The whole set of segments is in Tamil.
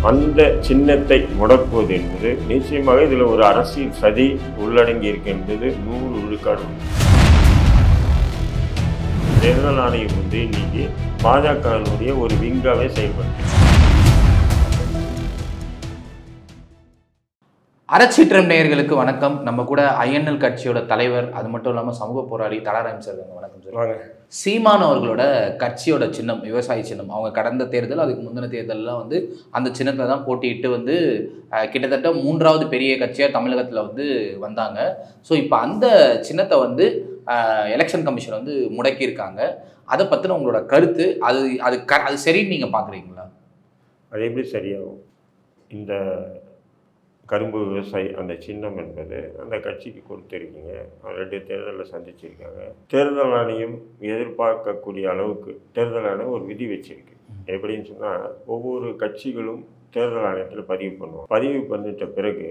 அந்த சின்னத்தை முடக்குவது என்பது நிச்சயமாக இதில் ஒரு அரசியல் சதி உள்ளடங்கி இருக்கு என்பது நூறு விழுக்காடு உண்மை. தேர்தல் ஆணையம் வந்து இன்னைக்கு பாஜகவினுடைய ஒரு விங்காவே செயல்படுது அறச்சீற்றம் நேயர்களுக்கு வணக்கம் நம்ம கூட ஐஎன்எல் கட்சியோட தலைவர் அது மட்டும் இல்லாமல் சமூக போராளி தலாராம் சார் இருக்காங்க. வணக்கம் சார் வாங்க சீமான் அவர்களோட கட்சியோட சின்னம் விவசாய சின்னம் அவங்க கடந்த தேர்தல் அதுக்கு முந்தின தேர்தல்லாம் வந்து அந்த சின்னத்தில் தான் போட்டியிட்டு வந்து அஹ், கிட்டத்தட்ட மூன்றாவது பெரிய கட்சியாக தமிழகத்தில் வந்து வந்தாங்க ஸோ இப்போ அந்த சின்னத்தை வந்து எலெக்ஷன் கமிஷன் வந்து முடக்கியிருக்காங்க அதை பற்றின உங்களோட கருத்து அது அது க அது சரின்னு நீங்கள் பார்க்குறீங்களா அது எப்படி சரியாகும் இந்த கரும்பு விவசாயி அந்த சின்னம் என்பது அந்த கட்சிக்கு கொடுத்துருக்கீங்க ரெண்டு தேர்தலில் சந்திச்சிருக்காங்க தேர்தல் ஆணையம் எதிர்பார்க்கக்கூடிய அளவுக்கு தேர்தல் ஆணையம் ஒரு விதி வச்சிருக்கு எப்படின்னு சொன்னால் ஒவ்வொரு கட்சிகளும் தேர்தல் ஆணையத்தில் பதிவு பண்ணுவோம் பதிவு பண்ணிட்ட பிறகு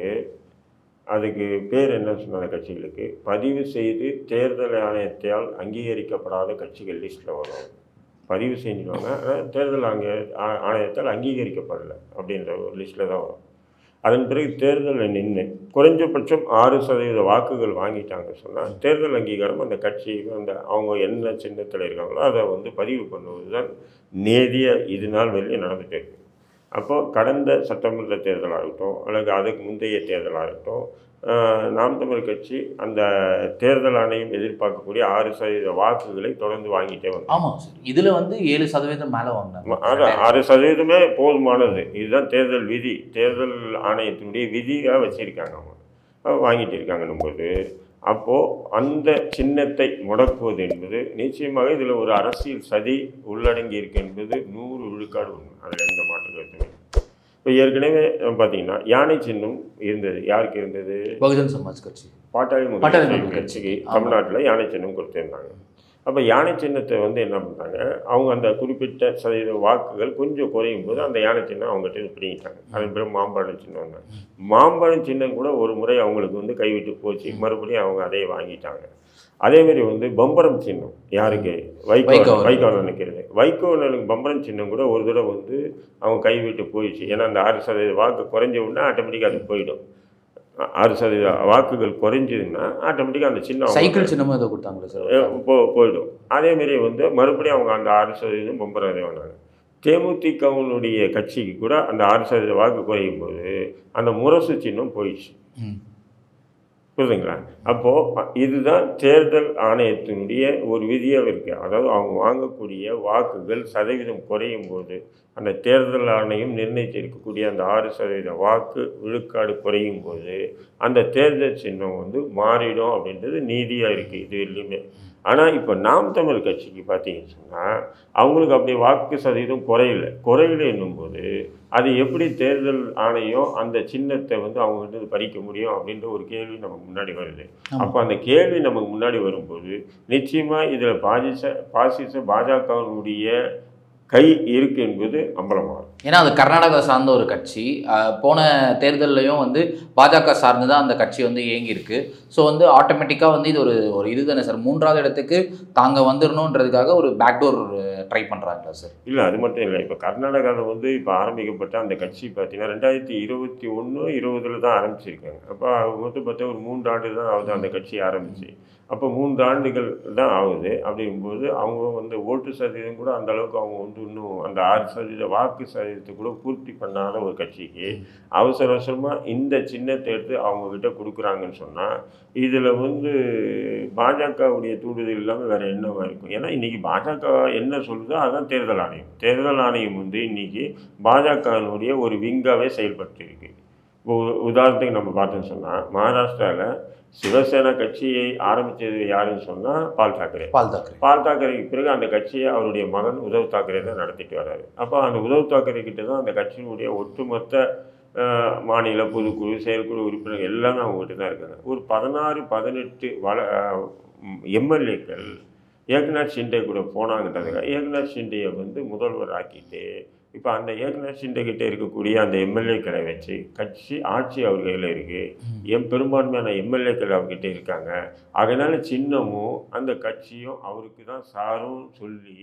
அதுக்கு பேர் என்ன சொன்ன அந்த கட்சிகளுக்கு பதிவு செய்து தேர்தல் ஆணையத்தால் அங்கீகரிக்கப்படாத கட்சிகள் லிஸ்ட்டில் வரும் பதிவு செஞ்சுருவாங்க ஆனால் தேர்தல் ஆணைய ஆ- ஆணையத்தால் அங்கீகரிக்கப்படலை அப்படின்ற ஒரு லிஸ்ட்டில் தான் வரும் அதன் பிறகு தேர்தலில் நின்று குறைஞ்சபட்சம் ஆறு சதவீத வாக்குகள் வாங்கிட்டாங்க சொன்னால் தேர்தல் அங்கீகாரம் அந்த கட்சி அந்த அவங்க என்ன சின்னத்தில் இருக்காங்களோ அதை வந்து பதிவு பண்ணுவது தான் நேதியாக இது நாள் வெளியே நடந்துட்டு இருக்கு அப்போது கடந்த சட்டமன்ற தேர்தலாகட்டும் அல்லது அதுக்கு முந்தைய தேர்தலாகட்டும் ஆஹ், நாம் தமிழ் கட்சி அந்த தேர்தல் ஆணையம் எதிர்பார்க்கக்கூடிய ஆறு சதவீத வாக்குகளை தொடர்ந்து வாங்கிட்டே வந்தோம் ஆமாம் சார் இதில் வந்து ஏழு சதவீதம் மேலே வாங்கினாங்க அதான் ஆறு சதவீதமே போதுமானது இதுதான் தேர்தல் விதி தேர்தல் ஆணையத்தினுடைய விதியாக வச்சிருக்காங்க அவங்க அவங்க வாங்கிட்டு இருக்காங்கன்னும் போது அப்போது அந்த சின்னத்தை முடக்குவது என்பது நிச்சயமாக இதில் ஒரு அரசியல் சதி உள்ளடங்கி இருக்கு என்பது நூறு விழுக்காடு உண்மை அதில் எந்த மாற்று கருத்துமே இல்லை. இப்போ ஏற்கனவே பார்த்தீங்கன்னா யானை சின்னம் இருந்தது யாருக்கு இருந்தது பகுஜன் சமாஜ் கட்சி பாட்டாளி பாட்டாளி மக்கள் மக்கள் கட்சிக்கு ஆமா. தமிழ்நாட்டில் யானை சின்னம் கொடுத்துருந்தாங்க அப்போ யானை சின்னத்தை வந்து என்ன பண்ணாங்க அவங்க அந்த குறிப்பிட்ட சதவீத வாக்குகள் கொஞ்சம் குறையும் போது அந்த யானை சின்னம் அவங்ககிட்ட இருந்து பிடிங்கிட்டாங்க அதன் பிறகு மாம்பழம் சின்னம் வந்தாங்க மாம்பழம் சின்னம் கூட ஒரு முறை அவங்களுக்கு வந்து கைவிட்டு போச்சு மறுபடியும் அவங்க அதை வாங்கிட்டாங்க அதே மாதிரி வந்து பம்பரம் சின்னம் யாருக்கு வைகோ வைகோ. வைகோ நினைக்கிறது வைகோ அண்ணனுக்கு பம்பரம் சின்னம் கூட ஒரு தடவை வந்து அவங்க கைவிட்டு போயிடுச்சு ஏன்னா அந்த ஆறு சதவீத வாக்கு குறைஞ்ச உடனே ஆட்டோமேட்டிக்காக அது போயிடும் ஆறு சதவீத வாக்குகள் குறைஞ்சதுன்னா ஆட்டோமேட்டிக்காக அந்த சின்னம் அவங்க- சைக்கிள் சின்னமும் ஏதோ கொடுத்தாங்களே சார் அஹ் போ போயிடும் அதேமாரி வந்து மறுபடியும் அவங்க அந்த ஆறு சதவீதம் பம்பரம் அதே வந்தாங்க தேமுதிகவுனுடைய கட்சிக்கு கூட அந்த ஆறு சதவீத வாக்கு குறையும் போது அந்த முரசு சின்னம் போயிடுச்சு ம். புரியுதுங்களா அப்போது இதுதான் தேர்தல் ஆணையத்தினுடைய ஒரு விதியாக இருக்குது அதாவது அவங்க வாங்கக்கூடிய வாக்குகள் சதவீதம் குறையும் போது அந்த தேர்தல் ஆணையம் நிர்ணயிச்சிருக்கக்கூடிய அந்த ஆறு சதவீத வாக்கு விழுக்காடு குறையும் போது அந்த தேர்தல் சின்னம் வந்து மாறிடும் அப்படின்றது நீதியாக இருக்குது இது இல்லையுமே ஆனால் இப்போ நாம் தமிழ் கட்சிக்கு பார்த்தீங்கன்னு சொன்னால் அவங்களுக்கு அப்படி வாக்கு சதவீதம் குறையல குறையல என்னும்போது அது எப்படி தேர்தல் ஆணையம் அந்த சின்னத்தை வந்து அவங்ககிட்ட இருந்து பறிக்க முடியும் அப்படின்ற ஒரு கேள்வி நமக்கு முன்னாடி வருது ஆமா. அப்போ அந்த கேள்வி நமக்கு முன்னாடி வரும்போது நிச்சயமாக இதில் பாசிச பாசிச பாஜகவினுடைய கை இருக்கு என்பது அம்பலமாகும் ஏன்னா அது கர்நாடகா சார்ந்த ஒரு கட்சி அஹ், போன தேர்தல்லையும் வந்து பாஜக சார்ந்து தான் அந்த கட்சி வந்து இயங்கியிருக்கு ஸோ வந்து ஆட்டோமேட்டிக்காக வந்து இது ஒரு ஒரு இது தானே சார் மூன்றாவது இடத்துக்கு தாங்க வந்துடணுன்றதுக்காக ஒரு பேக்டோர் ட்ரை பண்ணுறாங்களா சார் இல்லை அது மட்டும் இல்லை இப்போ கர்நாடகாவில் வந்து இப்போ ஆரம்பிக்கப்பட்ட அந்த கட்சி பார்த்தீங்கன்னா ரெண்டாயிரத்தி இருபத்தி ஒன்று இருபதில் தான் ஆரம்பிச்சிருக்காங்க அப்போ மொத்தம் பார்த்தா ஒரு மூன்று ஆண்டு தான் ஆகுது அந்த கட்சி ஆரம்பிச்சு அப்போ மூன்று ஆண்டுகள் தான் ஆகுது அப்படிங்கும்போது அவங்க வந்து ஓட்டு சதவீதம் கூட அந்த அளவுக்கு அவங்க வந்து இன்னும் அந்த ஆறு சதவீத வாக்கு சதவீதத்தை கூட பூர்த்தி பண்ணாத ஒரு கட்சிக்கு அவசர அவசரமாக இந்த சின்னத்தை எடுத்து அவங்கக்கிட்ட கொடுக்குறாங்கன்னு சொன்னால் இதில் வந்து பாஜகவுடைய தூண்டுதல் இல்லாமல் வேறு என்னவா இருக்கும் ஏன்னா இன்றைக்கி பாஜக என்ன சொல்லுதோ அதான் தேர்தல் ஆணையம் தேர்தல் ஆணையம் வந்து இன்றைக்கி பாஜகவினுடைய ஒரு விங்காவே செயல்பட்டு இருக்கு இப்போ உ- உதாரணத்துக்கு நம்ம பார்த்தோம்னு சொன்னால் மகாராஷ்டிராவில் சிவசேனா கட்சியை ஆரம்பித்தது யாருன்னு சொன்னால் பால் தாக்கரே பால் தாக்கரே பால் தாக்கரேக்கு பிறகு அந்த கட்சியை அவருடைய மகன் உத்தவ் தாக்கரே தான் நடத்திட்டு வர்றாரு அப்போ அந்த உத்தவ் தாக்கரே கிட்ட தான் அந்த கட்சியினுடைய ஒட்டுமொத்த அஹ், மாநில பொதுக்குழு செயற்குழு உறுப்பினர்கள் எல்லாமே அவங்ககிட்ட தான் இருக்காங்க ஒரு பதினாறு பதினெட்டு வள எம்எல்ஏக்கள் ஏக்நாத் ஷிண்டே கூட போனாங்கன்றதுக்காக ஏக்நாத் ஷிண்டேயை வந்து முதல்வர் ஆக்கிட்டு இப்போ அந்த ஏக்நாத் ஷிண்டே கிட்ட இருக்கக்கூடிய அந்த எம்எல்ஏக்களை வச்சு கட்சி ஆட்சி அவர் கையில் இருக்குது எம் பெரும்பான்மையான எம்எல்ஏக்கள் அவர்கிட்ட இருக்காங்க அதனால சின்னமும் அந்த கட்சியும் அவருக்கு தான் சாரும் சொல்லி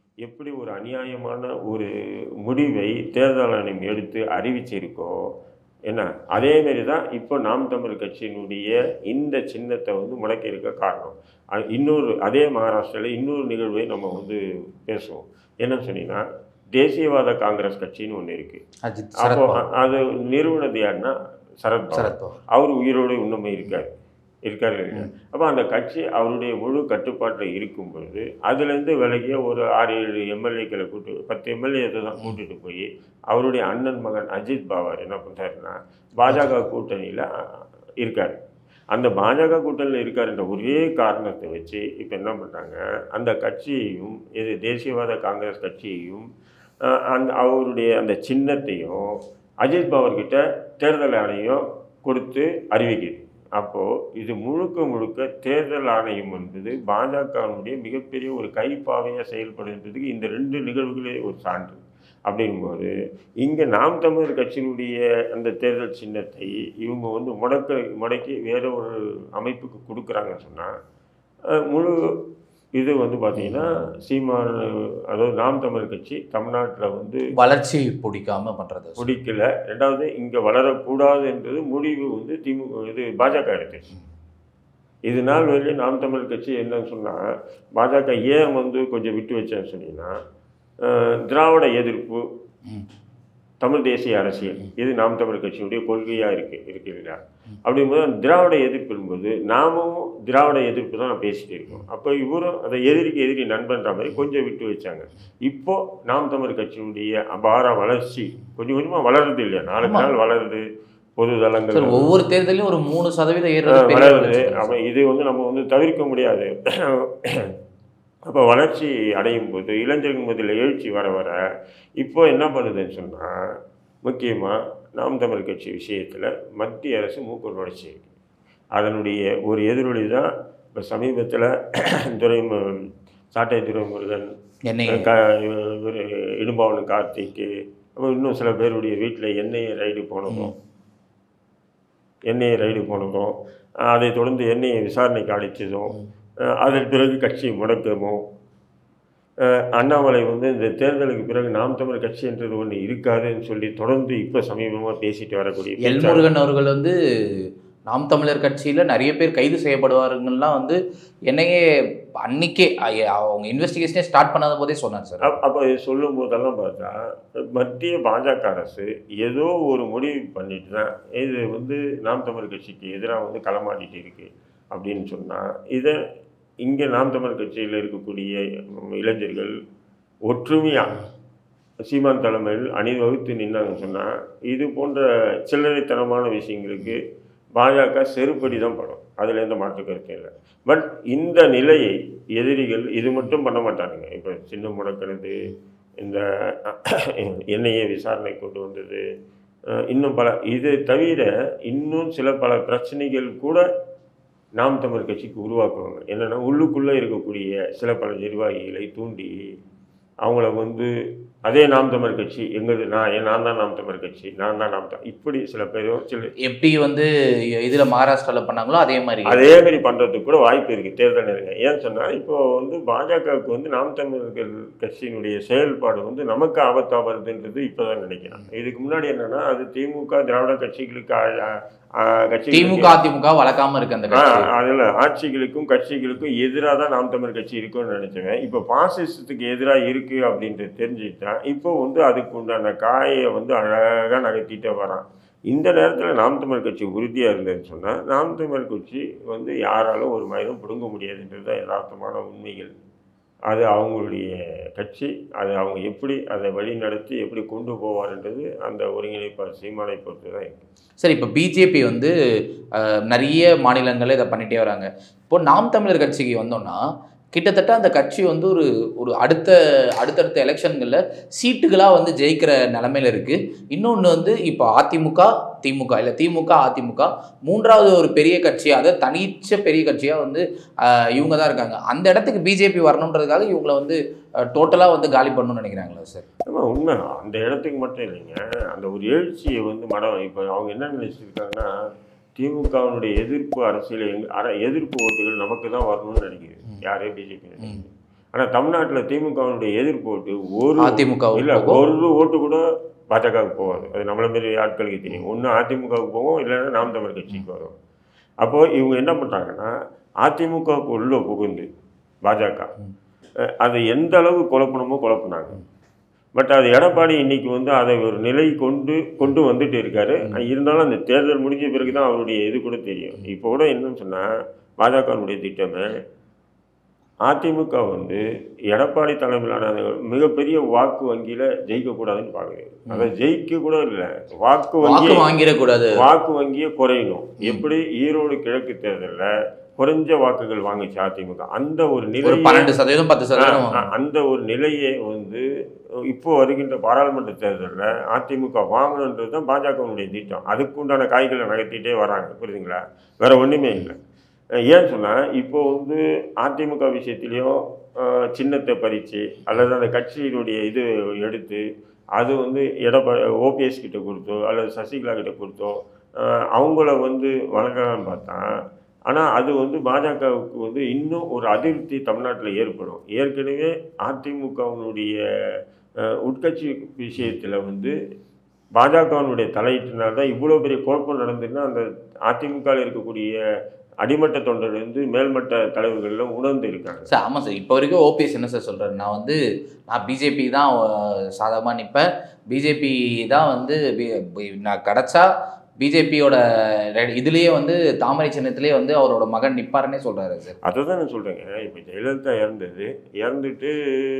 எப்படி ஒரு அநியாயமான ஒரு முடிவை தேர்தல் ஆணையம் எடுத்து அறிவிச்சிருக்கோ என்ன அதே மாதிரி தான் இப்போ நாம் தமிழ் கட்சியினுடைய இந்த சின்னத்தை வந்து முடக்கி இருக்க காரணம் அ- இன்னொரு அதே மகாராஷ்டிராவில் இன்னொரு நிகழ்வை நம்ம வந்து பேசுவோம் என்னன்னு சொன்னீங்கன்னா தேசியவாத காங்கிரஸ் கட்சின்னு ஒன்று இருக்குது அஜித் அப்போ சரத்பவார் அ- அது நிறுவனது யாருன்னா சரத்பவார் சரத்பவார் அவர் உயிரோடு இன்னுமே இருக்கார் இருக்காரு இருக்கார் அப்போ அந்த கட்சி அவருடைய முழு கட்டுப்பாட்டில் இருக்கும் பொழுது அதுலேருந்து விலகிய ஒரு ஆறு ஏழு எம்எல்ஏக்களை கூட்டு பத்து எம்எல்ஏ தான் கூட்டிட்டு போய் அவருடைய அண்ணன் மகன் அஜித் பவார் என்ன பண்ணுறாருன்னா பாஜக கூட்டணியில் இருக்கார் அந்த பாஜக கூட்டணியில் இருக்காருன்ற ஒரே காரணத்தை வச்சு இப்போ என்ன பண்ணுறாங்க அந்த கட்சியையும் இது தேசியவாத காங்கிரஸ் கட்சியையும் அஹ், அந்த அவருடைய அந்த சின்னத்தையும் அஜித் பவர்கிட்ட தேர்தல் ஆணையம் கொடுத்து அறிவிக்குது அப்போது இது முழுக்க முழுக்க தேர்தல் ஆணையம் என்பது பாஜகவினுடைய மிகப்பெரிய ஒரு கைப்பாவையாக செயல்படுன்றதுக்கு இந்த ரெண்டு நிகழ்வுகளே ஒரு சான்று அப்படிங்கும்போது இங்கே நாம் தமிழர் கட்சியினுடைய அந்த தேர்தல் சின்னத்தை இவங்க வந்து முடக்க முடக்கி வேற ஒரு அமைப்புக்கு கொடுக்குறாங்கன்னு சொன்னால் முழு இது வந்து பார்த்தீங்கன்னா சீமான் அதாவது நாம் தமிழர் கட்சி தமிழ்நாட்டில் வந்து வளர்ச்சி பிடிக்காம பண்றது பிடிக்கல ரெண்டாவது இங்கே வளரக்கூடாது என்றது முடிவு வந்து திமுக இது பாஜக எடுத்துச்சு இது நாள் வரையிலும் நாம் தமிழ் கட்சி என்னன்னு சொன்னால் பாஜக ஏன் வந்து கொஞ்சம் விட்டு வச்சேன்னு சொன்னீங்கன்னா அஹ், திராவிட எதிர்ப்பு ம். தமிழ் தேசிய அரசியல் இது நாம் தமிழ் கட்சியினுடைய கொள்கையாக இருக்கு இருக்கு இல்லையா அப்படிங்கும்போது அந்த திராவிட எதிர்ப்பு என்பது நாமும் திராவிட எதிர்ப்பு தான் பேசிட்டு இருக்கோம் அப்போ இவரும் அதை எதிரிக்கு எதிரி நண்பன்ற மாதிரி கொஞ்சம் விட்டு வச்சாங்க இப்போ நாம் தமிழ் கட்சியினுடைய அபார வளர்ச்சி கொஞ்சம் கொஞ்சமாக வளருது இல்லையா நாளுக்கு ஆமா. நாள் வளருது பொது சார் தளங்கள் ஒவ்வொரு தேர்தலையும் ஒரு மூணு சதவீதம் ஏறுறது பெரிய வளருது வளர்ச்சி தான் அப்போ சார். இது வந்து நம்ம வந்து தவிர்க்க முடியாது அப்போ வளர்ச்சி அடையும் போது இளைஞர்கள் மத்தியில் எழுச்சி வர வர இப்போ என்ன பண்ணுதுன்னு சொன்னால் முக்கியமாக நாம் தமிழ் கட்சி விஷயத்தில் மத்திய அரசு மூக்கு நுழைச்சி இருக்கு அதனுடைய ஒரு எதிரொலி தான் இப்போ சமீபத்தில் துரை சாட்டை துரைமுருகன் என்னைய க இவர் இடும்பாவனம் கார்த்திக்கு அப்புறம் இன்னும் சில பேருடைய வீட்டில் எண்ணெயை ரைடு போனதும் எண்ணெயை ரைடு போனதும் அஹ் அதைத் தொடர்ந்து எண்ணெயை விசாரணைக்கு அழைத்ததும் அஹ் அதன் பிறகு கட்சி முடக்கமும் அஹ் அண்ணாமலை வந்து இந்த தேர்தலுக்கு பிறகு நாம் தமிழ் கட்சின்றது ஒன்று இருக்காதுன்னு சொல்லி தொடர்ந்து இப்போ சமீபமாக பேசிட்டு வரக்கூடிய எல் பேச்சாளர். முருகன் அவர்கள் வந்து நாம் தமிழர் கட்சியில நிறைய பேர் கைது செய்யப்படுவாருங்கலாம் வந்து என்னையே அன்னைக்கே ஐய, அவங்க இன்வெஸ்டிகேஷனே ஸ்டார்ட் பண்ணாத போதே சொன்னார் சார் அப்- அப்போ இது சொல்லும் போதெல்லாம் பார்த்தா மத்திய பாஜக அரசு ஏதோ ஒரு முடிவு பண்ணிட்டு தான் இது வந்து நாம் தமிழ் கட்சிக்கு எதிராக வந்து களமாடிட்டு இருக்கு அப்படின்னு சொன்னால் இதை இங்கே நாம் தமிழ் கட்சியில் இருக்கக்கூடிய இளைஞர்கள் ஒற்றுமையாக சீமான் தலைமையில் அணிவகுத்து நின்னாங்கன்னு சொன்னால் இது போன்ற சில்லறைத்தனமான விஷயங்களுக்கு பாஜக செருப்படி தான் படும் அதில் எந்த மாற்று கருத்தும் இல்லை பட் இந்த நிலையை எதிரிகள் இது மட்டும் பண்ண மாட்டானுங்க இப்போ சின்ன முடக்கிறது இந்த எண்ணெயை விசாரணை கொண்டு வந்தது அஹ் இன்னும் பல இது தவிர இன்னும் சில பல பிரச்சனைகள் கூட நாம் தமிழ் கட்சிக்கு உருவாக்குவாங்க என்னென்னா உள்ளுக்குள்ளே இருக்கக்கூடிய சில பல நிர்வாகிகளை தூண்டி அவங்கள வந்து அதே நாம் தமிழ் கட்சி எங்களது நான் நான் தான் நாம் தமிழ் கட்சி நான் தான் நாம் தமிழ் இப்படி சில பேரும் சில எப்படி வந்து இதுல மகாராஷ்டிரால பண்ணாங்களோ அதே மாதிரி அதே மாதிரி பண்ணுறதுக்கு கூட வாய்ப்பு இருக்குது தேர்தல் நேரங்க ஏன்னு சொன்னால் இப்போ வந்து பாஜகவுக்கு வந்து நாம் தமிழர்கள் கட்சியினுடைய செயல்பாடு வந்து நமக்கு ஆபத்தாக வருதுன்றது இப்போ தான் நினைக்கிறேன் இதுக்கு முன்னாடி என்னன்னா அது திமுக திராவிட கட்சிகளுக்கு ஆ- ஆ- கட்சிகளுக்கு திமுக அதிமுக வளர்க்காம இருக்கு அந்த ஆ, கட்சி அதில் ஆட்சிகளுக்கும் கட்சிகளுக்கும் எதிராக தான் நாம் தமிழ் கட்சி இருக்கும்னு நினைச்சேன் இப்போ பாசிசத்துக்கு எதிராக இருக்கு அப்படின்றது தெரிஞ்சுக்கிட்டேன் இப்போ வந்து அதுக்கு உண்டான காயை வந்து அழகாக நகர்த்திட்டே வரான் இந்த நேரத்தில் நாம் தமிழ் கட்சி உறுதியாக இருந்ததுன்னு சொன்னால் நாம் தமிழ் கட்சி வந்து யாராலும் ஒரு மயிலும் பிடுங்க முடியாதுன்றது தான் யதார்த்தமான உண்மைகள் அது அவங்களுடைய கட்சி அது அவங்க எப்படி அதை வழி நடத்தி எப்படி கொண்டு போவார்ன்றது அந்த ஒருங்கிணைப்பாளர் சீமானை பொறுத்து தான் இருக்கு சரி இப்போ பிஜேபி வந்து அஹ், நிறைய மாநிலங்களில் இதை பண்ணிட்டே வராங்க இப்போ நாம் தமிழர் கட்சிக்கு வந்தோம்னா கிட்டத்தட்ட அந்த கட்சி வந்து ஒரு ஒரு அடுத்த அடுத்தடுத்த எலெக்ஷன்களில் சீட்டுகளாக வந்து ஜெயிக்கிற நிலமையில இருக்குது இன்னொன்று வந்து இப்போ அதிமுக திமுக இல்லை திமுக அதிமுக மூன்றாவது ஒரு பெரிய கட்சியாக அதை தனிச்ச பெரிய கட்சியாக வந்து அஹ், இவங்க தான் இருக்காங்க அந்த இடத்துக்கு பிஜேபி வரணுன்றதுக்காக இவங்களை வந்து டோட்டலாக வந்து காலி பண்ணணும்னு நினைக்கிறாங்களா சார் ஆமாம் உண்மை அந்த இடத்துக்கு மட்டும் இல்லைங்க அந்த ஒரு எழுச்சியை வந்து மடம் இப்போ அவங்க என்ன நினைச்சிருக்காங்கன்னா திமுகவினுடைய எதிர்ப்பு அரசியல் எங்க அர எதிர்ப்பு ஓட்டுகள் நமக்கு தான் வரணும்னு நினைக்குது யாரே பிஜேபி ம். ஆனால் தமிழ்நாட்டில் திமுகவினுடைய எதிர்ப்பு ஓட்டு ஒரு அதிமுக இல்லை ஒரு ஓட்டு கூட பாஜகவுக்கு போகாது அது நம்மள மாரி ஆட்களுக்கு தெரியும் ஒன்று அதிமுகவுக்கு போகும் இல்லைன்னா நாம் தமிழ் கட்சிக்கு வரும் அப்போது இவங்க என்ன பண்ணுறாங்கன்னா அதிமுகவுக்கு உள்ள புகுந்து பாஜக அஹ், அது எந்த அளவு குழப்பணுமோ குழப்பினாங்க பட் அது எடப்பாடி இன்னைக்கு வந்து அதை ஒரு நிலை கொண்டு கொண்டு வந்துட்டு இருக்காரு இருந்தாலும் அந்த தேர்தல் முடிஞ்ச பிறகு தான் அவருடைய இது கூட தெரியும் இப்போ கூட என்னன்னு சொன்னால் பாஜகனுடைய திட்டமே அதிமுக வந்து எடப்பாடி தலைமையிலான அந்த மிகப்பெரிய வாக்கு வங்கியில ஜெயிக்கக்கூடாதுன்னு பார்க்குது அதை ஜெயிக்க கூட இல்லை வாக்கு வங்கி வாக்கு வாங்கிடக்கூடாது வாக்கு வங்கியை குறையணும் எப்படி ஈரோடு கிழக்கு தேர்தலில் குறைஞ்ச வாக்குகள் வாங்குச்சு அதிமுக அந்த ஒரு ஒரு நிலை பன்னெண்டு சதவீதம் பத்து சதவீதம் ஆ, அந்த ஒரு நிலையை வந்து இப்போ வருகின்ற பாராளுமன்ற தேர்தலில் அதிமுக வாங்கணுன்றது தான் பாஜகவுடைய திட்டம் அதுக்குண்டான காய்களை நகர்த்திட்டே வராங்க புரியுதுங்களா வேற ஒன்றுமே இல்லை அஹ் ஏன் சொன்னால் இப்போ வந்து அதிமுக விஷயத்துலேயும் அஹ், சின்னத்தை பறித்து அல்லது அந்த கட்சியினுடைய இது எடுத்து அது வந்து எடப்பா ஓபிஎஸ் கிட்ட கொடுத்தோ அல்லது சசிகலா கிட்ட கொடுத்தோ அஹ், அவங்கள வந்து வழங்கலாம்னு பார்த்தா ஆனால் அது வந்து பாஜகவுக்கு வந்து இன்னும் ஒரு அதிருப்தி தமிழ்நாட்டில் ஏற்படும் ஏற்கனவே அதிமுகவினுடைய அஹ், உட்கட்சி விஷயத்தில் வந்து பாஜகவினுடைய தலையீட்டினால் தான் இவ்வளோ பெரிய குழப்பம் நடந்துன்னா அந்த அதிமுகவில் இருக்கக்கூடிய அடிமட்ட தொண்டர்லேருந்து மேல்மட்ட தலைவர்கள்லாம் உணர்ந்து இருக்காங்க சார் ஆமாம் சார் இப்போ வரைக்கும் ஓபிஎஸ் என்ன சார் சொல்கிறாரு நான் வந்து நான் பிஜேபி தான் சாதகமாக நிற்பேன் பிஜேபி தான் வந்து பி- பி- நான் கிடச்சா பிஜேபியோட இதுலேயே வந்து தாமரை சின்னத்திலே வந்து அவரோட மகன் நிற்பாருன்னே சொல்கிறாரு சார் அதை தான் நான் சொல்கிறேங்க இப்போ ஜெயலலிதா இறந்தது இறந்துட்டு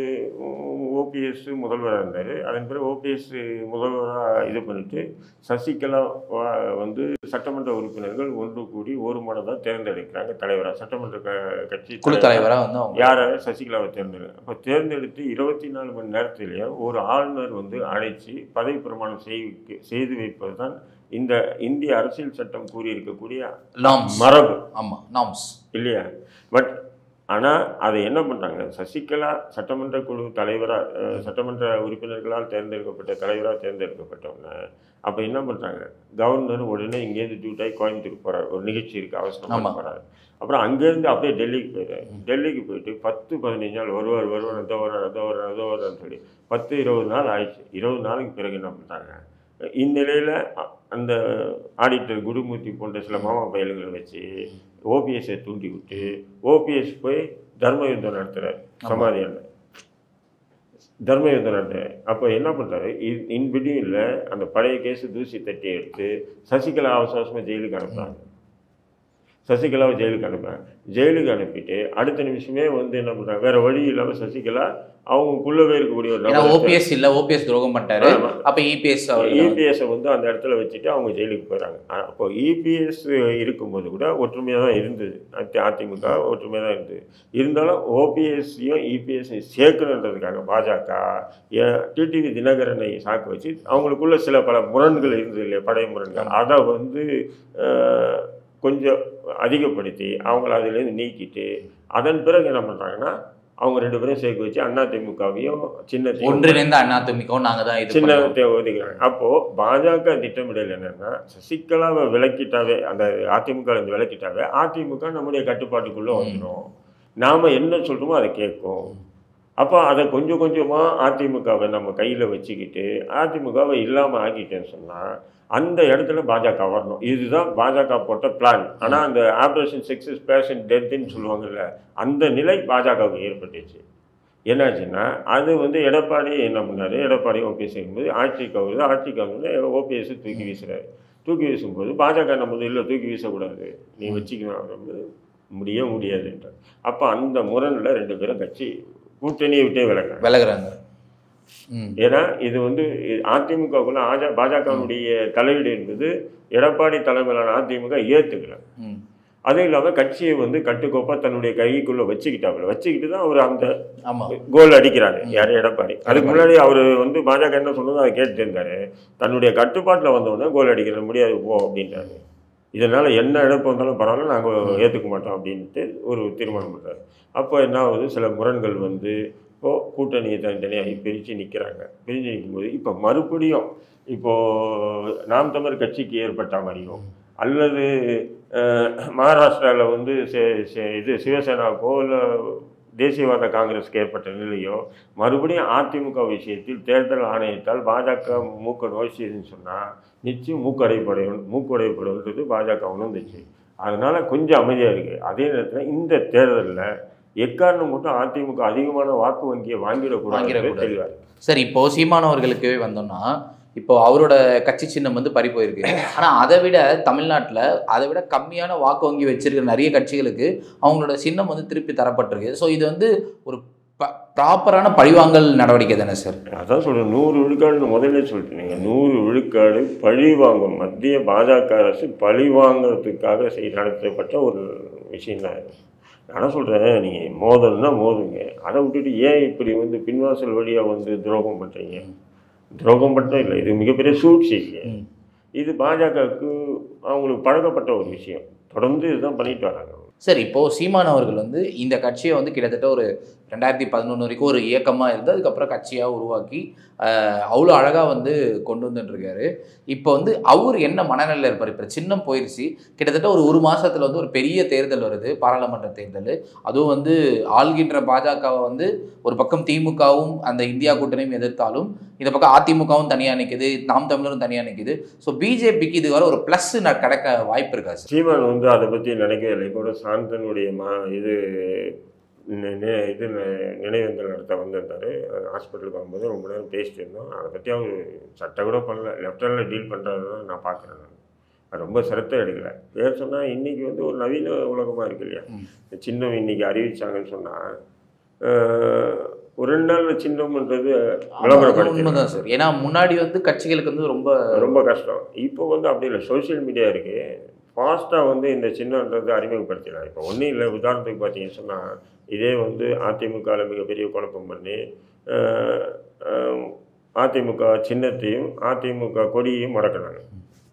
ஓபிஎஸ் முதல்வராக இருந்தார் அதன் பிறகு ஓபிஎஸ் முதல்வராக இது பண்ணிட்டு சசிகலா வா- வந்து சட்டமன்ற உறுப்பினர்கள் ஒன்று கூடி ஒரு மனதாக தேர்ந்தெடுக்கிறாங்க தலைவராக சட்டமன்ற க கட்சி குழு தலைவரா. தலைவராக வந்து அவங்க யாரை சசிகலாவை தேர்ந்தெடுக்க அப்போ தேர்ந்தெடுத்து இருபத்தி நாலு மணி நேரத்திலேயே ஒரு ஆளுநர் வந்து அழைச்சி பதவி பிரமாணம் செய்து செய்து வைப்பது தான் இந்த இந்திய அரசியல் சட்டம் கூறியிருக்கக்கூடிய நாம்ஸ் மரபு ஆமாம் நாம்ஸ் இல்லையா பட் ஆனால் அதை என்ன பண்ணுறாங்க சசிகலா சட்டமன்ற குழு தலைவராக சட்டமன்ற உறுப்பினர்களால் தேர்ந்தெடுக்கப்பட்ட தலைவராக தேர்ந்தெடுக்கப்பட்டவங்க அப்போ என்ன பண்ணுறாங்க கவர்னர் உடனே இங்கேருந்து டியூட்டாகி கோயம்புத்தூருக்கு போகிறார் ஒரு நிகழ்ச்சி இருக்குது அவசரமாக ஆமா. போகிறாரு அப்புறம் அங்கேருந்து அப்படியே டெல்லிக்கு போயிடுறாரு டெல்லிக்கு போயிட்டு பத்து பதினஞ்சு நாள் வருவார் வருவார் அதோ வர்றார் அதோ வர்றார் அதோ வர்றாருன்னு சொல்லி பத்து இருபது நாள் ஆயிடுச்சு இருபது நாளுக்கு பிறகு என்ன பண்ணுறாங்க இந்நிலையில் அந்த ஆடிட்டர் குருமூர்த்தி போன்ற சில மாமா பயல்களை வச்சு ஓபிஎஸ்ஸை தூண்டி விட்டு ஓபிஎஸ் போய் தர்ம யுத்தம் நடத்துகிறார் சமாதியான தர்ம யுத்தம் நடத்துகிறார் அப்போ என்ன பண்ணுறாரு இன் பிட்வீனில் அந்த பழைய கேஸு தூசி தட்டி எடுத்து சசிகலா அவசர அவசரமாக ஜெயிலுக்கு அனுப்புறாங்க சசிகலாவை ஜெயிலுக்கு அனுப்புறாங்க ஜெயிலுக்கு அனுப்பிட்டு அடுத்த நிமிஷமே வந்து என்ன பண்ணுறாங்க வேற வழி இல்லாமல் சசிகலா அவங்களுக்குள்ளவே இருக்கக்கூடிய ஒரு ஏன்னா நபரை ஓபிஎஸ் இல்லை ஓபிஎஸ் துரோகம் பண்ணிட்டாரு ஆமா. அப்போ இபிஎஸ் அவர்கள் இபிஎஸ்ஸை வந்து அந்த இடத்துல வச்சுட்டு அவங்க ஜெயிலுக்கு போயிடறாங்க அப்போ இபிஎஸ் இருக்கும்போது கூட ஒற்றுமையாக தான் இருந்தது அதி- அதிமுக ஒற்றுமையாக தான் இருந்தது இருந்தாலும் ஓபிஎஸ்ஸையும் இபிஎஸ்ஸையும் சேர்க்கணுன்றதுக்காக பாஜக டிடிவி தினகரனை சாக்கு வச்சு அவங்களுக்குள்ள சில பல முரண்கள் இருந்தது இல்லையா படை முரண்கள் அதை வந்து அஹ், கொஞ்சம் அதிகப்படுத்தி அவங்கள அதிலேருந்து நீக்கிட்டு அதன் பிறகு என்ன பண்ணுறாங்கன்னா அவங்க ரெண்டு பேரும் சேர்க்க வச்சு அதிமுகவையும் சின்ன ஒன்றிணைந்த அண்ணா திமுகவும் நாங்கள் தான் இது பண்ணுவோம். சின்னத்தை ஒதுக்குறாங்க அப்போ பாஜக திட்டமிடல் என்னன்னா சசிகலாவை விலக்கிட்டாவே அந்த அதிமுக இருந்து விலக்கிட்டாவே அதிமுக நம்முடைய கட்டுப்பாட்டுக்குள்ள வந்துடும் நாம என்ன சொல்றோமோ அதை கேட்கும் அப்போ அதை கொஞ்சம் கொஞ்சமா அதிமுகவை நம்ம கையில வச்சுக்கிட்டு அதிமுகவை இல்லாம ஆக்கிட்டேன்னு சொன்னா அந்த இடத்துல பாஜக வரணும் இதுதான் பாஜக போட்ட பிளான் ஆனா அந்த ஆப்ரேஷன் சக்சஸ் பேஷன் டெத்துன்னு சொல்லுவாங்கல்ல அந்த நிலை பாஜகவுக்கு ஏற்பட்டுச்சு என்னாச்சுன்னா அது வந்து எடப்பாடி என்ன பண்ணாரு எடப்பாடி ஓபிஎஸ் இருக்கும்போது ஆட்சிக்கு வருது ஆட்சிக்கு வந்து ஓபிஎஸ் தூக்கி வீசுறாரு தூக்கி வீசும்போது பாஜக நம்ம வந்து இல்லை தூக்கி வீசக்கூடாது நீ வச்சுக்கணும் அப்படிங்கும்போது முடிய முடியாதுன்றார் அப்போ அந்த முரணில் ரெண்டு பேரும் கட்சி கூட்டணியை விட்டே விலகிறாங்க விலகுறாங்க ம் ஏன்னா இது வந்து அதிமுகவுக்குள்ள ஆஜா பாஜகவுடைய தலையீடு என்பது எடப்பாடி தலைமையிலான அதிமுக ஏற்றுக்கல ம் அதுவும் இல்லாமல் கட்சியை வந்து கட்டுக்கோப்பாக தன்னுடைய கைக்குள்ளே வச்சுக்கிட்டாப்புல வச்சுக்கிட்டு தான் அவர் அந்த ஆமாம் கோல் அடிக்கிறாரு யார் எடப்பாடி அதுக்கு முன்னாடி அவர் வந்து பாஜக என்ன சொன்னதோ அதை கேட்டு இருந்தாரு தன்னுடைய கட்டுப்பாட்டில் வந்தவுடனே கோல் அடிக்கிறது முடியாது போ அப்படின்றாரு இதனால் என்ன இழப்பு வந்தாலும் பரவாயில்ல நாங்கள் ஏற்றுக்க மாட்டோம் அப்படின்ட்டு ஒரு தீர்மானம் பண்ணுறாரு அப்போ என்ன ஆகுது சில முரண்கள் வந்து இப்போ கூட்டணியை தனித்தனியாக பிரித்து நிற்கிறாங்க பிரிஞ்சு நிற்கும்போது இப்போ மறுபடியும் இப்போது நாம் தமிழர் கட்சிக்கு ஏற்பட்ட மாதிரியும் அல்லது மகாராஷ்டிராவில் வந்து சே- சே- இது சிவசேனாவுக்கோ இல்லை தேசியவாத காங்கிரஸ்க்கு ஏற்பட்ட நிலையோ மறுபடியும் அதிமுக விஷயத்தில் தேர்தல் ஆணையத்தால் பாஜக மூக்க நோய்ச்சிதுன்னு சொன்னால் நிச்சயம் மூக்கடைப்படையும் மூக்கடைப்படுன்றது பாஜக உணர்ந்துச்சு அதனால கொஞ்சம் அமைதியாக இருக்குது அதே நேரத்தில் இந்த தேர்தலில் எக்காரணம் மட்டும் அதிமுக அதிகமான வாக்கு வங்கியை வாங்கிடக்கூடாது வாங்கிடக்கூடாது. தெளிவாக இருக்கு. சரி இப்போ சீமானவர்களுக்கு வந்தோம்னா இப்போ அவரோட கட்சி சின்னம் வந்து பறி போயிருக்கு ஆனா அதை விட தமிழ்நாட்டுல அதை விட கம்மியான வாக்கு வங்கி வச்சிருக்கிற நிறைய கட்சிகளுக்கு அவங்களோட சின்னம் வந்து திருப்பி தரப்பட்டிருக்கு ஸோ இது வந்து ஒரு ப்ராப்பரான பழிவாங்கல் நடவடிக்கை தானே சார் அதான் சொல்கிறேன் நூறு விழுக்காடுன்னு முதல்ல சொல்லிட்டு நீங்கள் நூறு விழுக்காடு பழி வாங்கும் மத்திய பாஜக அரசு பழி வாங்குறதுக்காக செய் நடத்தப்பட்ட ஒரு விஷயம் தான் இது. நான் சொல்கிறேன் நீங்கள் மோதல்னா மோதுங்க அதை விட்டுட்டு ஏன் இப்படி வந்து பின்வாசல் வழியாக வந்து துரோகம் பண்ணுறீங்க துரோகம் மட்டும் இல்லை இது மிகப்பெரிய சூழ்ச்சி ம். இது பாஜகவுக்கு அவங்களுக்கு பழக்கப்பட்ட ஒரு விஷயம் தொடர்ந்து இதுதான் பண்ணிட்டு வராங்க சரி இப்போ சீமான் அவர்கள் வந்து இந்த கட்சியை வந்து கிட்டத்தட்ட ஒரு ரெண்டாயிரத்தி பதினொன்று வரைக்கும் ஒரு இயக்கமாக இருந்து அதுக்கப்புறம் கட்சியாக உருவாக்கி ஆஹ், அவ்வளோ அழகாக வந்து கொண்டு வந்துட்டு இருக்காரு இப்போ வந்து அவர் என்ன மனநிலையில் இருப்பார் இப்போ சின்னம் போயிடுச்சு கிட்டத்தட்ட ஒரு ஒரு மாசத்துல வந்து ஒரு பெரிய தேர்தல் வருது பாராளுமன்ற தேர்தல் அதுவும் வந்து ஆள்கின்ற பாஜகவை வந்து ஒரு பக்கம் திமுகவும் அந்த இந்தியா கூட்டணியும் எதிர்த்தாலும் இந்த பக்கம் அதிமுகவும் தனியாக நிற்குது நாம் தமிழரும் தனியாக நிற்குது ஸோ பிஜேபிக்கு இது வர ஒரு ப்ளஸ் கிடைக்க வாய்ப்பு இருக்கா சார் சீமான் வந்து அதை பற்றி நினைக்கவே இல்லை இப்போ கூட சாந்தனுடைய மா இது நி- நி- இது நி- நினைவேந்தல் நடத்த வந்திருந்தார் ஹாஸ்பிட்டலுக்கு வரும்போது ரொம்ப நேரம் பேசிட்டு இருந்தோம் அதை பற்றி அவர் சட்டை கூட பண்ணல லெஃப்ட் ஹேண்டில் டீல் பண்ணுறது தான் நான் பார்க்குறேன் நான் அது ரொம்ப சிரத்தை எடுக்கல ஏன் சொன்னால் இன்றைக்கி வந்து ஒரு நவீன உலகமாக இருக்கு இல்லையா ம். இந்த சின்னம் இன்னைக்கு அறிவிச்சாங்கன்னு சொன்னால் ஒரு ரெண்டு நாள் சின்னம்ன்றது விளம்பரப்படுத்தி உண்மைதான் சார் ஏன்னா முன்னாடி வந்து கட்சிகளுக்கு வந்து ரொம்ப ரொம்ப கஷ்டம் இப்போ வந்து அப்படி இல்லை சோஷியல் மீடியா இருக்குது ஃபாஸ்ட்டாக வந்து இந்த சின்னன்றது அறிமுகப்படுத்திடலாம் இப்போ ஒன்றும் இல்லை உதாரணத்துக்கு பார்த்தீங்கன்னு சொன்னால் இதே வந்து அதிமுகவில் மிகப்பெரிய குழப்பம் பண்ணி அஹ், அஹ், அதிமுக சின்னத்தையும் அதிமுக கொடியையும் முடக்கினாங்க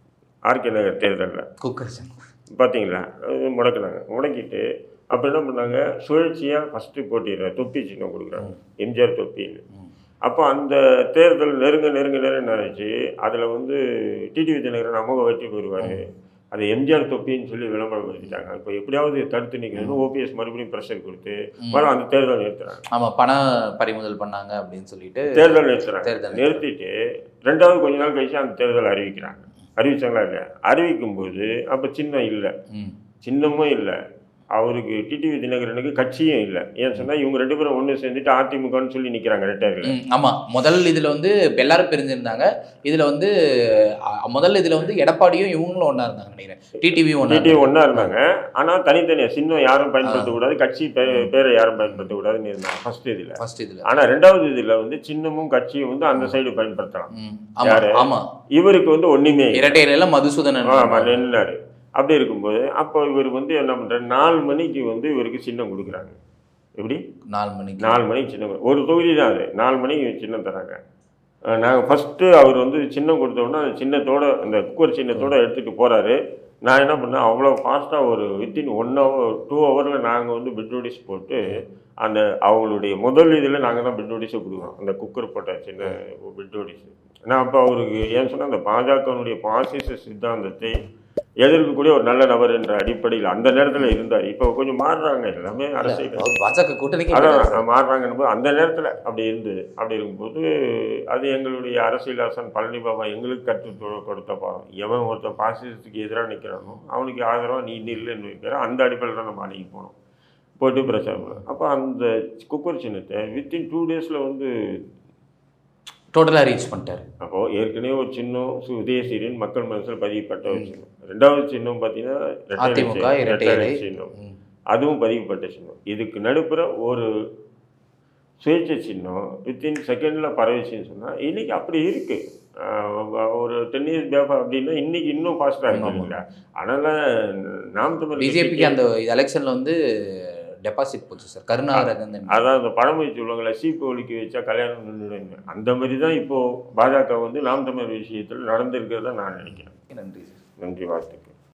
ஆர்கே நகர் தேர்தலில் குக்கர் சார் பார்த்தீங்களா அது முடக்கினாங்க முடக்கிட்டு அப்போ என்ன பண்ணாங்க சுழற்சியாக ஃபஸ்ட்டு போட்டிடுற தொப்பி சின்னம் கொடுக்குறாங்க எம்ஜிஆர் தொப்பின்னு ம். அப்போ அந்த தேர்தல் நெருங்க நெருங்க நெருங்க ஆச்சு அதில் வந்து டிடிவி தினகரன் அமோக வெற்றி பெறுவார் அது எம்ஜிஆர் தொப்பின்னு சொல்லி விளம்பரப்படுத்திட்டாங்க இப்போ எப்படியாவது தடுத்து நிற்கணும்னு ஓபிஎஸ் மறுபடியும் ப்ரெஷர் கொடுத்து ம். மறுபடியும் அந்த தேர்தல் நிறுத்துறாங்க ஆமா பண பறிமுதல் பண்ணாங்க அப்படின்னு சொல்லிட்டு தேர்தல் நிறுத்துறாங்க தேர்தல் நிறுத்திட்டு ரெண்டாவது கொஞ்ச நாள் கழிச்சு அந்த தேர்தல் அறிவிக்கிறாங்க அறிவிச்சாங்களா இல்லையா அறிவிக்கும்போது அப்போ சின்னம் இல்லை ம். சின்னமும் இல்லை அவருக்கு டிடிவி தினகரனுக்கு கட்சியும் இல்லை ஏன் சொன்னால் இவங்க ரெண்டு பேரும் ஒன்று சேர்ந்துட்டு அதிமுகன்னு சொல்லி நிற்கிறாங்க ரெட்டாரில் ம், ஆமா முதல் இதுல வந்து இப்ப எல்லாரும் பிரிஞ்சிருந்தாங்க இதுல வந்து அ, முதல் இதுல வந்து எடப்பாடியும் இவங்களும் ஒண்ணா இருந்தாங்க நினைக்கிறேன் டிடிவியும் ஒண்ணா டிடிவி ஒன்றா இருந்தாங்க ஆனால் தனித்தனியாக சின்னம் யாரும் பயன்படுத்தக்கூடாது கட்சி பே- பேரை யாரும் பயன்படுத்தக்கூடாதுன்னு இருந்தாங்க ஃபர்ஸ்ட் இதில் ஃபர்ஸ்ட் இதுல ஆனால் ரெண்டாவது இதில் வந்து சின்னமும் கட்சியும் வந்து அந்த சைடு பயன்படுத்தலாம் ம், ஆமா யாரு? ஆமா இவருக்கு வந்து ஒன்றுமே இரட்டையில மதுசூதனன் ஆமாம் நின்னாரு அப்படி இருக்கும்போது அப்போ இவர் வந்து என்ன பண்ணுறாரு நாலு மணிக்கு வந்து இவருக்கு சின்னம் கொடுக்குறாங்க எப்படி நாலு மணிக்கு நாலு மணிக்கு சின்னம் கொடு- ஒரு தொகுதி தான் அது நாலு மணிக்கு சின்னம் தராங்க நாங்கள் ஃபஸ்ட்டு அவர் வந்து சின்னம் கொடுத்தோன்னா அந்த சின்னத்தோட அந்த குக்கர் சின்னத்தோட எடுத்துகிட்டு போகிறாரு நான் என்ன பண்ணேன் அவ்வளோ ஃபாஸ்ட்டாக ஒரு வித்தின் ஒன் ஹவர் டூ ஹவரில் நாங்கள் வந்து பிட் நோட்டீஸ் போட்டு அந்த அவங்களுடைய முதல் இதில் நாங்கள் தான் பிட் நோட்டீஸை கொடுக்குறோம் அந்த குக்கர் போட்ட சின்ன பிட் நோட்டீஸ் நான் அப்போ அவருக்கு ஏன் சொன்னால் அந்த பாஜகனுடைய பாசிச சித்தாந்தத்தை எதிர்க்கக்கூடிய ஒரு நல்ல நபர் என்ற அடிப்படையில் அந்த நேரத்தில் இருந்தார் இப்போ கொஞ்சம் மாறுறாங்க எல்லாமே அரசியல் அவர் பாஜக கூட்டணிக்கு அதான் மாறுறாங்கன்னு போது அந்த நேரத்தில் அப்படி இருந்தது அப்படி இருக்கும்போது அது எங்களுடைய அரசியலாசன் பழனி பாபா எங்களுக்கு கற்றுக் கொ- கொடுத்த பாவம் எவன் ஒருத்தன் பாசிசத்துக்கு எதிராக நிற்கிறானோ அவனுக்கு ஆதரவாக நீ நில்லுன்னு வைக்கிற அந்த அடிப்படையில் தான் நம்ம அன்றைக்கி போனோம் போட்டு பிரச்சாரம் பண்ணோம் அப்போ அந்த குக்கர் சின்னத்தை வித்தின் டூ டேஸில் வந்து டோட்டலா ரீச் பண்ணிட்டாரு அப்போது ஏற்கனவே ஒரு சின்னம் சு- உதயசீரியன் மக்கள் மனசில் பதியப்பட்ட ஒரு சின்னம் ரெண்டாவது சின்னம் பார்த்தீங்கன்னா ரெட்டை அதிமுக இலை இரட்டை ரெட்டை இலை. இலை சின்னம் ம். அதுவும் பதிவுப்பட்ட சின்னம் இதுக்கு நடுப்புற ஒரு சுயேட்சை சின்னம் வித்தின் செகண்டில் பரவிச்சுன்னு சொன்னால் இன்னைக்கு அப்படி இருக்கு ஆஹ் ஒரு டென் இயர்ஸ் பேப்பா அப்படின்னா இன்னைக்கு இன்னும் ஃபாஸ்ட்டாக இருக்கு ஆமா. இல்லைங்களா அதனால் நாம் தமிழ் பிஜேபிக்கு கட்சிக்கு- அந்த எலெக்ஷன்ல வந்து டெபாசிட் போச்சு சார் கருணாகரன் அதான் அந்த பழமொழி சொல்லுவாங்களே சீப்பு ஒலிக்க வச்சா கல்யாணம் நின்றுடுங்க அந்த மாதிரி தான் இப்போது பாஜக வந்து நாம் தமிழ் விஷயத்தில் நடந்திருக்கிறதா நான் நினைக்கிறேன் நன்றி சார் நன்றி வாழ்த்துக்கள்